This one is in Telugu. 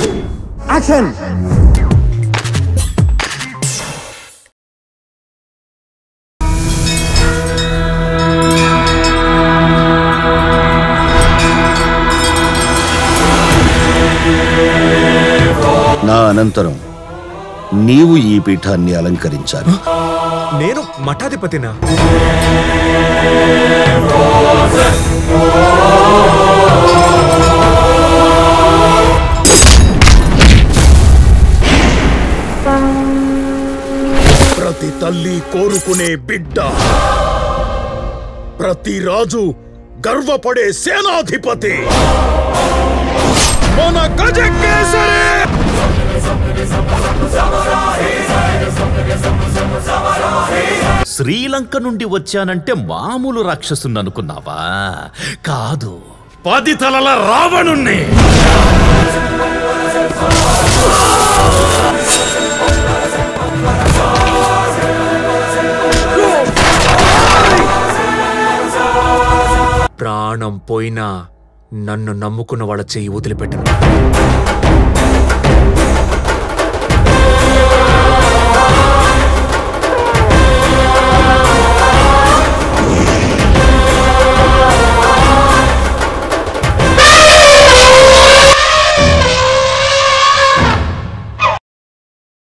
యాక్షన్ నా అనంతరం నీవు ఈ పీఠాన్ని అలంకరించాలి నేను మఠాధిపతినా ప్రతి తల్లి కోరుకునే బిడ్డ ప్రతి రాజు గర్వపడే సేనాధిపతి మన గజకేసరి శ్రీలంక నుండి వచ్చానంటే మామూలు రాక్షసుని అనుకున్నావా కాదు పది తలల రావణుణ్ణి ప్రాణం పోయినా నన్ను నమ్ముకున్న వాళ్ళ చెయ్యి వదిలిపెట్టను